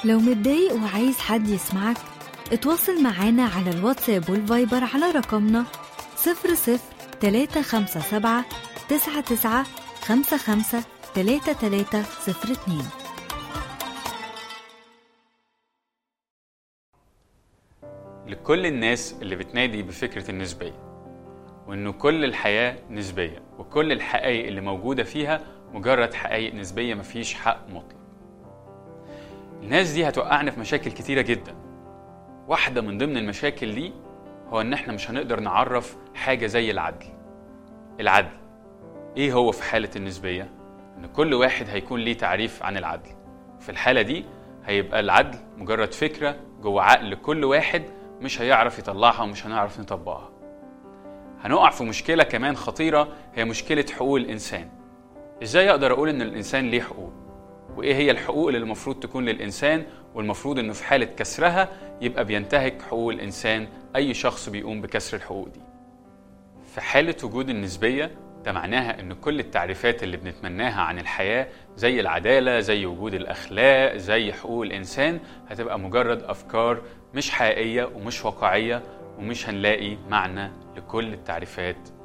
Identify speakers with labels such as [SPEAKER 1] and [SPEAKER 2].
[SPEAKER 1] لو متضايق وعايز حد يسمعك اتواصل معانا على الواتساب والفايبر على رقمنا 00 357 99 55 3302
[SPEAKER 2] لكل الناس اللي بتنادي بفكرة النسبية وإنه كل الحياة نسبية وكل الحقائق اللي موجودة فيها مجرد حقائق نسبية مفيش حق مطلق الناس دي هتوقعنا في مشاكل كتيرة جدا واحدة من ضمن المشاكل دي هو إن إحنا مش هنقدر نعرف حاجة زي العدل العدل إيه هو في حالة النسبية؟ إن كل واحد هيكون ليه تعريف عن العدل في الحالة دي هيبقى العدل مجرد فكرة جوه عقل كل واحد مش هيعرف يطلعها ومش هنعرف نطبقها هنقع في مشكلة كمان خطيرة هي مشكلة حقوق الإنسان إزاي أقدر أقول إن الإنسان ليه حقوق وإيه هي الحقوق اللي المفروض تكون للإنسان والمفروض إنه في حالة كسرها يبقى بينتهك حقوق الإنسان أي شخص بيقوم بكسر الحقوق دي في حالة وجود النسبية ده معناها ان كل التعريفات اللي بنتمناها عن الحياه زي العداله زي وجود الاخلاق زي حقوق الانسان هتبقى مجرد افكار مش حقيقيه ومش واقعيه ومش هنلاقي معنى لكل التعريفات